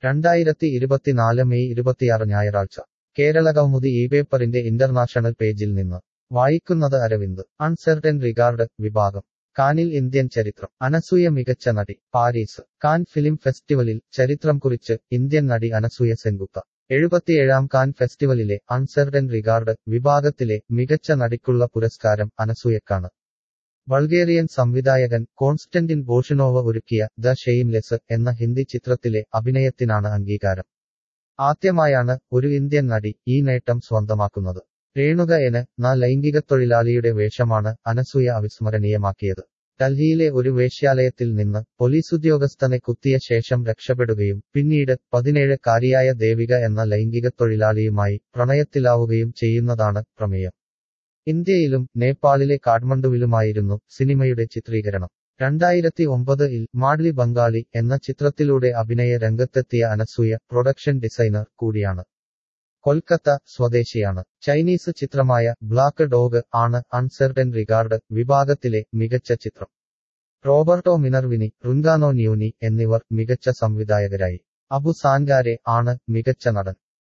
രണ്ടായിരത്തി ഇരുപത്തിനാല് മെയ് ഇരുപത്തിയാറ് ഞായറാഴ്ച കേരള കൗമുദി ഈ പേപ്പറിന്റെ ഇന്റർനാഷണൽ പേജിൽ നിന്ന് വായിക്കുന്നത് അരവിന്ദ് അൺസെർട്ടൻ റിഗാർഡ് വിഭാഗം കാനിൽ ഇന്ത്യൻ ചരിത്രം അനസൂയ മികച്ച നടി പാരീസ് കാൻ ഫിലിം ഫെസ്റ്റിവലിൽ ചരിത്രം കുറിച്ച് ഇന്ത്യൻ നടി അനസൂയ സെൻഗുപ്ത എഴുപത്തിയേഴാം കാൻ ഫെസ്റ്റിവലിലെ അൺസെർട്ടൻ റിഗാർഡ് വിഭാഗത്തിലെ മികച്ച നടിക്കുള്ള പുരസ്കാരം അനസൂയക്കാണ് ബൾഗേറിയൻ സംവിധായകൻ കോൺസ്റ്റന്റിൻ ബോഷിനോവ ഒരുക്കിയ ദ ഷെയിംലെസ് എന്ന ഹിന്ദി ചിത്രത്തിലെ അഭിനയത്തിനാണ് അംഗീകാരം ആദ്യമായാണ് ഒരു ഇന്ത്യൻ നടി ഈ നേട്ടം സ്വന്തമാക്കുന്നത് രേണുക എന് ന ലൈംഗികത്തൊഴിലാളിയുടെ വേഷമാണ് അനസൂയ അവിസ്മരണീയമാക്കിയത് ഡൽഹിയിലെ ഒരു വേശ്യാലയത്തിൽ നിന്ന് പോലീസുദ്യോഗസ്ഥനെ കുത്തിയ ശേഷം രക്ഷപ്പെടുകയും പിന്നീട് പതിനേഴ് കാരിയായ ദേവിക എന്ന ലൈംഗികത്തൊഴിലാളിയുമായി പ്രണയത്തിലാവുകയും ചെയ്യുന്നതാണ് പ്രമേയം ഇന്ത്യയിലും നേപ്പാളിലെ കാഠ്മണ്ഡുവിലുമായിരുന്നു സിനിമയുടെ ചിത്രീകരണം രണ്ടായിരത്തി ഒമ്പതിൽ മാഡ്ലി ബംഗാളി എന്ന ചിത്രത്തിലൂടെ അഭിനയ രംഗത്തെത്തിയ അനസൂയ പ്രൊഡക്ഷൻ ഡിസൈനർ കൂടിയാണ് കൊൽക്കത്ത സ്വദേശിയാണ് ചൈനീസ് ചിത്രമായ ബ്ലാക്ക് ഡോഗ് ആണ് അൺസെർട്ടൻ റിഗാർഡ് വിഭാഗത്തിലെ മികച്ച ചിത്രം റോബർട്ടോ മിനർവിനി റുങ്കാനോ ന്യൂനി എന്നിവർ മികച്ച സംവിധായകരായി അബു സാൻഗാരെ ആണ് മികച്ച നടൻ